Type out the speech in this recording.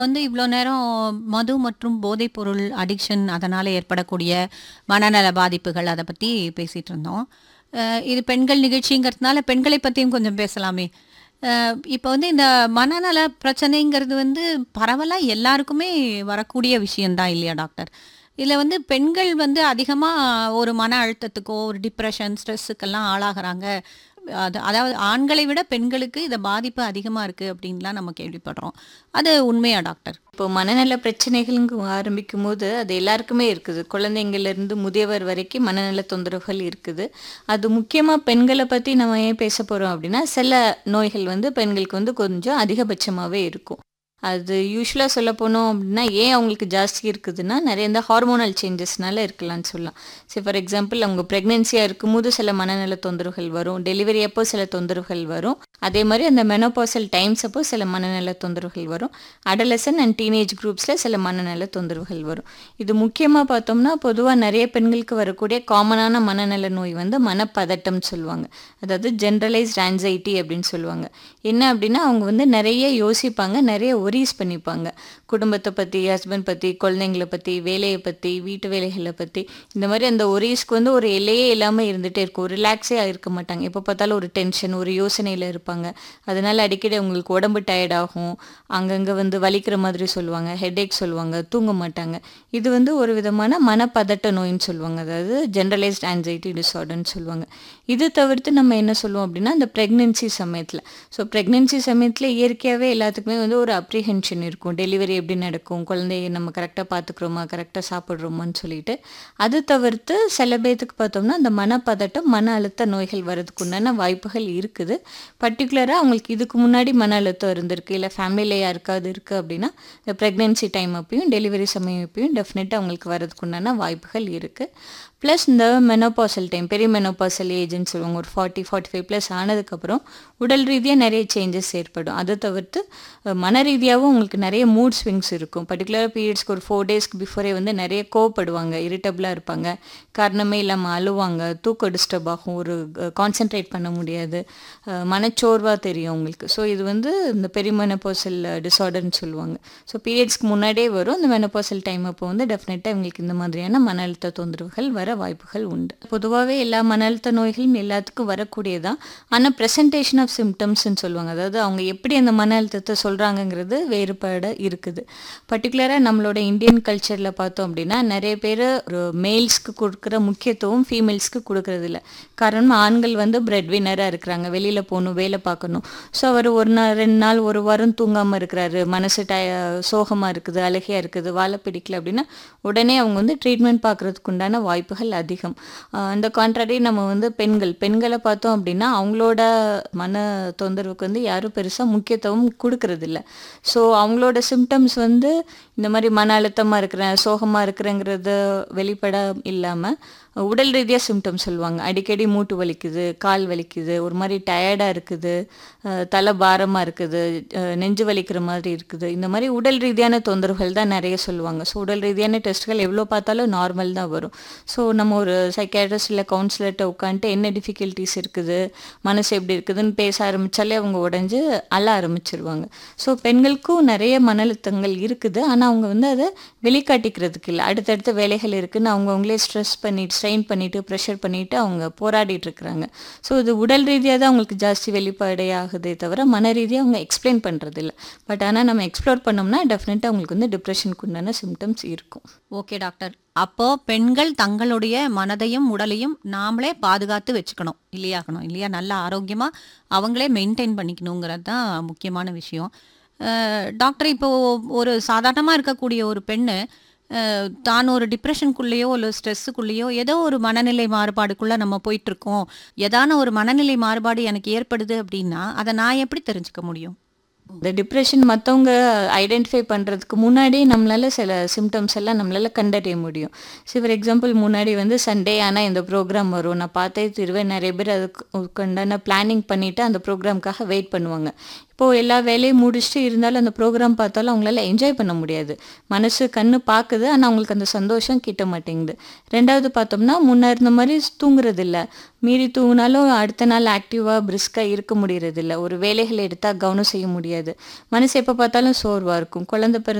வந்து இவ்வளோ நேரம் மது மற்றும் போதைப்பொருள் அடிக்ஷன் அதனால ஏற்படக்கூடிய மனநல பாதிப்புகள் அதை பத்தி பேசிட்டு இருந்தோம் அஹ் இது பெண்கள் நிகழ்ச்சிங்கிறதுனால பெண்களை பத்தியும் கொஞ்சம் பேசலாமே அஹ் இப்போ வந்து இந்த மனநல பிரச்சனைங்கிறது வந்து பரவலா எல்லாருக்குமே வரக்கூடிய விஷயம்தான் இல்லையா டாக்டர் இதுல வந்து பெண்கள் வந்து அதிகமா ஒரு மன அழுத்தத்துக்கோ ஒரு டிப்ரெஷன் ஸ்ட்ரெஸ்ஸுக்கெல்லாம் ஆளாகிறாங்க அது அதாவது ஆண்களை விட பெண்களுக்கு இந்த பாதிப்பு அதிகமா இருக்கு அப்படின்லாம் நம்ம கேள்விப்படுறோம் அது உண்மையா டாக்டர் இப்போ மனநல பிரச்சனைகளுங்க ஆரம்பிக்கும் போது அது எல்லாருக்குமே இருக்குது குழந்தைங்கள்ல இருந்து முதியவர் வரைக்கும் மனநல தொந்தரவுகள் இருக்குது அது முக்கியமாக பெண்களை பற்றி நம்ம ஏன் பேச போகிறோம் அப்படின்னா சில நோய்கள் வந்து பெண்களுக்கு வந்து கொஞ்சம் அதிகபட்சமாகவே இருக்கும் அது யூஸ்வலாக சொல்ல போனோம் அப்படின்னா ஏன் அவங்களுக்கு ஜாஸ்தி இருக்குதுன்னா நிறைய இந்த ஹார்மோனல் சேஞ்சஸ்னால இருக்கலாம்னு சொல்லலாம் சரி ஃபார் எக்ஸாம்பிள் அவங்க ப்ரெக்னென்சியாக இருக்கும்போது சில மனநல தொந்தரவுகள் வரும் டெலிவரி அப்போ சில தொந்தரவுகள் வரும் அதே மாதிரி அந்த மெனோபாசல் டைம்ஸ் அப்போ சில மனநல தொந்தரவுகள் வரும் அடலசன் அண்ட் டீனேஜ் குரூப்ஸில் சில மனநல தொந்தரவுகள் வரும் இது முக்கியமாக பார்த்தோம்னா பொதுவாக நிறைய பெண்களுக்கு வரக்கூடிய காமனான மனநல நோய் வந்து மனப்பதட்டம்னு சொல்லுவாங்க அதாவது ஜென்ரலைஸ்ட் ஆன்சைட்டி அப்படின்னு சொல்லுவாங்க என்ன அப்படின்னா அவங்க வந்து நிறைய யோசிப்பாங்க நிறைய ஒரீஸ் பண்ணிப்பாங்க குடும்பத்தை பற்றி ஹஸ்பண்ட் பற்றி குழந்தைங்கள பற்றி வேலையை பற்றி வீட்டு வேலைகளை பற்றி இந்த மாதிரி அந்த ஒரீஸ்க்கு வந்து ஒரு எல்லையே இல்லாமல் இருந்துகிட்டே இருக்கும் ரிலாக்ஸே இருக்க மாட்டாங்க எப்போ பார்த்தாலும் ஒரு டென்ஷன் ஒரு யோசனையில் இருப்பாங்க அதனால அடிக்கடி அவங்களுக்கு உடம்பு டயர்ட் ஆகும் அங்கங்கே வந்து வலிக்கிற மாதிரி சொல்லுவாங்க ஹெட்ஏக் சொல்லுவாங்க தூங்க மாட்டாங்க இது வந்து ஒரு விதமான மனப்பதட்ட நோயின்னு சொல்லுவாங்க அதாவது ஜென்ரலைஸ்ட் ஆன்சைட்டி டிஸார்டர்னு சொல்லுவாங்க இது தவிர்த்து நம்ம என்ன சொல்லுவோம் அப்படின்னா இந்த ப்ரெக்னென்சி சமயத்தில் ஸோ ப்ரெக்னென்சி சமயத்தில் இயற்கையாகவே எல்லாத்துக்குமே வந்து ஒரு அப்ரிஹென்ஷன் இருக்கும் டெலிவரி எப்படி நடக்கும் குழந்தைய நம்ம கரெக்டாக பார்த்துக்குறோமா கரெக்டாக சாப்பிட்றோமான்னு சொல்லிட்டு அது தவிர்த்து சில பேர்த்துக்கு பார்த்தோம்னா அந்த மனப்பதட்டம் மன அழுத்த நோய்கள் வர்றதுக்கு உண்டான வாய்ப்புகள் இருக்குது பர்டிகுலராக அவங்களுக்கு இதுக்கு முன்னாடி மன அழுத்தம் இருந்திருக்கு இல்லை ஃபேமிலியில் யாருக்காவது இருக்குது அப்படின்னா இந்த ப்ரெக்னென்சி டைம் அப்பயும் டெலிவரி சமயம் அப்பயும் டெஃபினட்டாக அவங்களுக்கு வர்றதுக்கு உண்டான வாய்ப்புகள் இருக்குது ப்ளஸ் இந்த மெனோபாசல் டைம் பெரிய மெனோபாசல் ஏஜ்னு சொல்லுவாங்க ஒரு ஃபார்ட்டி ஃபார்ட்டி ஃபைவ் ப்ளஸ் ஆனதுக்கப்புறம் உடல் ரீதியாக நிறைய சேஞ்சஸ் ஏற்படும் அதை தவிர்த்து அஹ், மன ரீதியாகவும் உங்களுக்கு நிறைய மூட் ஸ்விங்ஸ் இருக்கும் பர்டிகுலராக பீரியட்ஸ்க்கு ஒரு ஃபோர் டேஸ்க்கு பிஃபோரே வந்து நிறைய கோவப்படுவாங்க இரிட்டபிளாக இருப்பாங்க காரணமே இல்லாமல் அழுவாங்க தூக்கம் டிஸ்டர்ப் ஆகும் ஒரு கான்சென்ட்ரேட் பண்ண முடியாது அஹ், மனச்சோர்வாக தெரியும் உங்களுக்கு ஸோ இது வந்து இந்த பெரிய மெனோபாசல் டிஸார்டர்னு சொல்லுவாங்க ஸோ பீரியட்ஸ்க்கு முன்னாடியே வரும் இந்த மெனோபாசல் டைம் அப்போ வந்து டெஃபினட்டாக இவங்களுக்கு இந்த மாதிரியான மன அழுத்த தொந்தரவுகள் வர வாய்ப்புகள் உண்டு பொதுவாகவே எல்லா மன அழுத்த நோய்களும் எல்லாத்துக்கும் வரக்கூடியதான் ஆனால் ப்ரெசன்டேஷன் ஆஃப் சிம்டம்ஸ்னு சொல்லுவாங்க அதாவது அவங்க எப்படி அந்த மன அழுத்தத்தை சொல்கிறாங்கங்கிறது வேறுபாடு இருக்குது பர்டிகுலராக நம்மளோட இந்தியன் கல்ச்சரில் பார்த்தோம் அப்படின்னா நிறைய பேர் ஒரு மேல்ஸ்க்கு கொடுக்குற முக்கியத்துவம் ஃபீமேல்ஸ்க்கு கொடுக்கறது இல்ல காரணம் ஆண்கள் வந்து பிரெட் வின்னராக இருக்கிறாங்க வெளியில் போகணும் வேலை பார்க்கணும் ஸோ அவர் ஒரு நாள் ரெண்டு நாள் ஒரு வாரம் தூங்காமல் இருக்கிறாரு மனசு டய சோகமாக இருக்குது அழுகையாக இருக்குது வாழ பிடிக்கல அப்படின்னா உடனே அவங்க வந்து ட்ரீட்மெண்ட் பார்க்குறதுக்கு உண்டான வாய்ப்புகள் அதிகம் ஆஹ் இந்த கான்ட்ராடி நம்ம வந்து பெண்கள் பெண்களை பார்த்தோம் அப்படின்னா அவங்களோட மன தொந்தரவுக்கு வந்து யாரும் பெருசாக முக்கியத்துவம் கொடுக்கறதில்ல ஸோ அவங்களோட சிம்டம்ஸ் வந்து இந்த மாதிரி மன அழுத்தமாக இருக்கிறேன் சோகமாக இருக்கிறேங்கிறது வெளிப்பட இல்லாமல் உடல் ரீதியாக சிம்டம் சொல்லுவாங்க அடிக்கடி மூட்டு வலிக்குது கால் வலிக்குது ஒரு மாதிரி டயர்டாக இருக்குது அஹ் தலை பாரமாக இருக்குது அஹ் நெஞ்சு வலிக்கிற மாதிரி இருக்குது இந்த மாதிரி உடல் ரீதியான தொந்தரவுகள் தான் நிறைய சொல்லுவாங்க ஸோ உடல் ரீதியான டெஸ்ட்கள் எவ்வளோ பார்த்தாலும் நார்மல் தான் வரும் ஸோ நம்ம ஒரு சைக்காட்ரிஸ்ட் இல்லை கவுன்சிலர்கிட்ட உட்காந்துட்டு என்ன டிஃபிகல்ட்டிஸ் இருக்குது மனசு எப்படி இருக்குதுன்னு பேச ஆரம்பித்தாலே அவங்க உடஞ்சி அழ ஆரம்பிச்சிருவாங்க ஸோ பெண்களுக்கும் நிறைய மன அழுத்தங்கள் இருக்குது ஆனால் அவங்க வந்து அதை வெளிக்காட்டிக்கிறதுக்கு இல்லை அடுத்தடுத்த வேலைகள் இருக்குன்னு அவங்க அவங்களே ஸ்ட்ரெஸ் பண்ணிட்டு ஸ்ட்ரெயின் பண்ணிட்டு ப்ரெஷர் பண்ணிட்டு அவங்க போராடிட்டு இருக்கிறாங்க ஸோ இது உடல் ரீதியாக தான் அவங்களுக்கு ஜாஸ்தி வெளிப்பாடே ஆகுதே தவிர மன ரீதியாக அவங்க எக்ஸ்பிளைன் பண்ணுறது இல்லை பட் ஆனால் நம்ம எக்ஸ்ப்ளோர் பண்ணோம்னா டெஃபினட்டாக அவங்களுக்கு வந்து டிப்ரெஷனுக்கு உண்டான சிம்டம்ஸ் இருக்கும் ஓகே டாக்டர் அப்போ பெண்கள் தங்களுடைய மனதையும் உடலையும் நாமளே பாதுகாத்து வச்சுக்கணும் இல்லையாக்கணும் இல்லையா நல்ல ஆரோக்கியமா அவங்களே மெயின்டைன் பண்ணிக்கணுங்கிறது தான் முக்கியமான விஷயம் அஹ், டாக்டர் இப்போ ஒரு சாதாரணமா இருக்கக்கூடிய ஒரு பெண்ணு அஹ், தான் ஒரு டிப்ரெஷனுக்குள்ளேயோ இல்லை ஸ்ட்ரெஸ்ஸுக்குள்ளேயோ ஏதோ ஒரு மனநிலை மாறுபாடுக்குள்ள நம்ம போயிட்டு இருக்கோம் ஏதான ஒரு மனநிலை மாறுபாடு எனக்கு ஏற்படுது அப்படின்னா அதை நான் எப்படி தெரிஞ்சுக்க முடியும் இந்த டிப்ரெஷன் மற்றவங்க ஐடென்டிஃபை பண்ணுறதுக்கு முன்னாடி நம்மளால சில சிம்டம்ஸ் எல்லாம் நம்மளால கண்டறிய முடியும் ஸோ ஃபார் எக்ஸாம்பிள் முன்னாடி வந்து சண்டே ஆனால் இந்த ப்ரோக்ராம் வரும் நான் பார்த்தே திருவேன் நிறைய பேர் அதுக்கு உண்டான பிளானிங் பண்ணிவிட்டு அந்த ப்ரோக்ராம்க்காக வெயிட் பண்ணுவாங்க இப்போது எல்லா வேலையும் முடிச்சுட்டு இருந்தாலும் அந்த ப்ரோக்ராம் பார்த்தாலும் அவங்களால என்ஜாய் பண்ண முடியாது மனசு கண்ணு பார்க்குது ஆனால் அவங்களுக்கு அந்த சந்தோஷம் கிட்ட மாட்டேங்குது ரெண்டாவது பார்த்தோம்னா முன்ன இருந்த மாதிரி தூங்குறது இல்ல மீறி தூங்கினாலும் அடுத்த நாள் ஆக்டிவாக பிரிஸ்காக இருக்க முடியறதில்ல ஒரு வேலைகள் எடுத்தால் கவனம் செய்ய முடியாது மனசு எப்போ பார்த்தாலும் சோர்வாக இருக்கும் குழந்தை பிறந்த